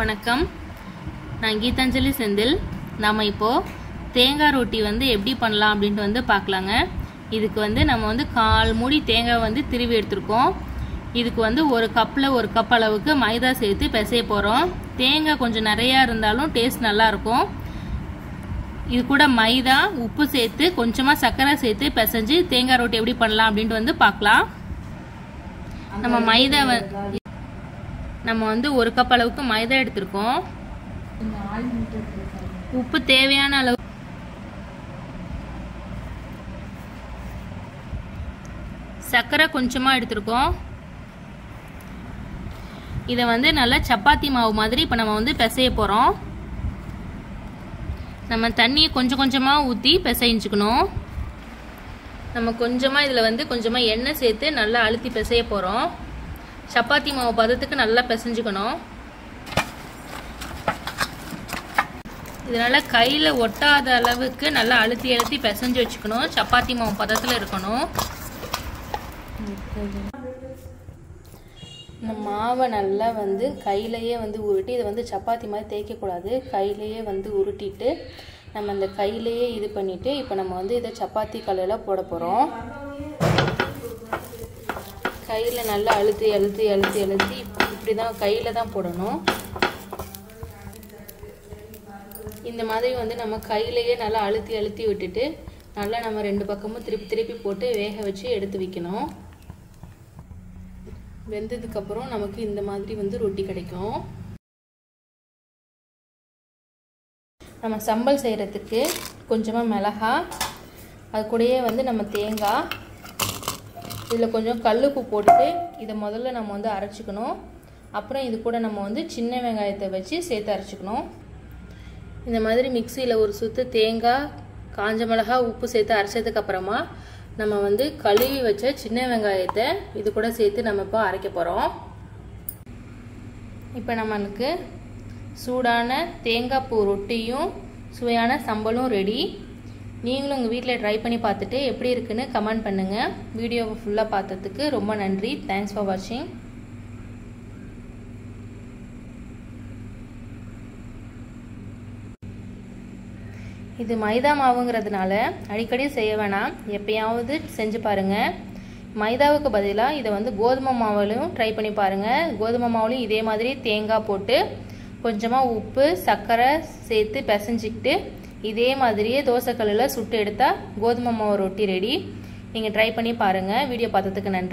வணக்கம் நான் கீதாஞ்சலி செந்தில் நாம் இப்போது தேங்காய் ரொட்டி வந்து எப்படி பண்ணலாம் அப்படின்ட்டு வந்து பார்க்கலாங்க இதுக்கு வந்து நம்ம வந்து கால் மூடி தேங்காய் வந்து திருவி எடுத்திருக்கோம் இதுக்கு வந்து ஒரு கப்பில் ஒரு கப் அளவுக்கு மைதா சேர்த்து பிசைய போகிறோம் தேங்காய் கொஞ்சம் நிறையா இருந்தாலும் டேஸ்ட் நல்லாயிருக்கும் இது கூட மைதா உப்பு சேர்த்து கொஞ்சமாக சர்க்கரை சேர்த்து பிசைஞ்சு தேங்காய் ரொட்டி எப்படி பண்ணலாம் அப்படின்ட்டு வந்து பார்க்கலாம் நம்ம மைதா வ- நம்ம வந்து ஒரு கப் அளவுக்கு மைதா எடுத்திருக்கோம் உப்பு தேவையான அளவு சர்க்கரை கொஞ்சமாக எடுத்திருக்கோம் இதை வந்து நல்லா சப்பாத்தி மாவு மாதிரி இப்போ நம்ம வந்து பிசைய போகிறோம் நம்ம தண்ணியை கொஞ்சம் கொஞ்சமாக ஊற்றி பிசைஞ்சுக்கணும் நம்ம கொஞ்சமாக இதில் வந்து கொஞ்சமாக எண்ணெய் சேர்த்து நல்லா அழுத்தி பிசைய போகிறோம் சப்பாத்தி மாவு பதத்துக்கு நல்லா பிசைஞ்சுக்கணும் இதனால கையில் ஒட்டாத அளவுக்கு நல்லா அழுத்தி அழுத்தி பிசைஞ்சு வச்சுக்கணும் சப்பாத்தி மாவு பதத்தில் இருக்கணும் இந்த மாவை நல்லா வந்து கையிலையே வந்து உருட்டி இதை வந்து சப்பாத்தி மாதிரி தேய்க்கக்கூடாது கையிலையே வந்து உருட்டிட்டு நம்ம அந்த கையிலையே இது பண்ணிவிட்டு இப்போ நம்ம வந்து இதை சப்பாத்தி கல்லில் போட போகிறோம் கையில் நல்லா அழுத்தி அழுத்தி அழுத்தி அழுத்தி இப்படி தான் கையில் தான் போடணும் இந்த மாதிரி வந்து நம்ம கையிலையே நல்லா அழுத்தி அழுத்தி விட்டுட்டு நல்லா நம்ம ரெண்டு பக்கமும் திருப்பி திருப்பி போட்டு வேக வச்சு எடுத்து வைக்கணும் வெந்ததுக்கப்புறம் நமக்கு இந்த மாதிரி வந்து ரொட்டி கிடைக்கும் நம்ம சம்பல் செய்கிறதுக்கு கொஞ்சமாக மிளகா அது கூடயே வந்து நம்ம தேங்காய் இதில் கொஞ்சம் கல்லுப்பு போட்டுட்டு இதை முதல்ல நம்ம வந்து அரைச்சிக்கணும் அப்புறம் இது கூட நம்ம வந்து சின்ன வெங்காயத்தை வச்சு சேர்த்து அரைச்சிக்கணும் இந்த மாதிரி மிக்சியில் ஒரு சுத்து தேங்காய் காஞ்ச மிளகா உப்பு சேர்த்து அரைச்சதுக்கப்புறமா நம்ம வந்து கழுவி வச்ச சின்ன வெங்காயத்தை இது கூட சேர்த்து நம்ம இப்போ அரைக்க போகிறோம் இப்போ நம்மளுக்கு சூடான தேங்காய் பூ ரொட்டியும் சுவையான சம்பலும் ரெடி நீங்களும் உங்கள் வீட்டில் ட்ரை பண்ணி பார்த்துட்டு எப்படி இருக்குன்னு கமெண்ட் பண்ணுங்கள் வீடியோவை ஃபுல்லாக பார்த்ததுக்கு ரொம்ப நன்றி தேங்க்ஸ் ஃபார் வாட்சிங் இது மைதா மாவுங்கிறதுனால அடிக்கடி செய்ய வேணாம் எப்பயாவது செஞ்சு பாருங்கள் மைதாவுக்கு பதிலாக இதை வந்து கோதுமை மாவுலையும் ட்ரை பண்ணி பாருங்கள் கோதுமை மாவுலையும் இதே மாதிரி தேங்காய் போட்டு கொஞ்சமாக உப்பு சர்க்கரை சேர்த்து பிசைஞ்சிக்கிட்டு இதே மாதிரியே தோசைக்கல்லில் சுட்டு எடுத்தால் கோதுமை மாவு ரொட்டி ரெடி நீங்கள் ட்ரை பண்ணி பாருங்கள் வீடியோ பார்த்ததுக்கு நன்றி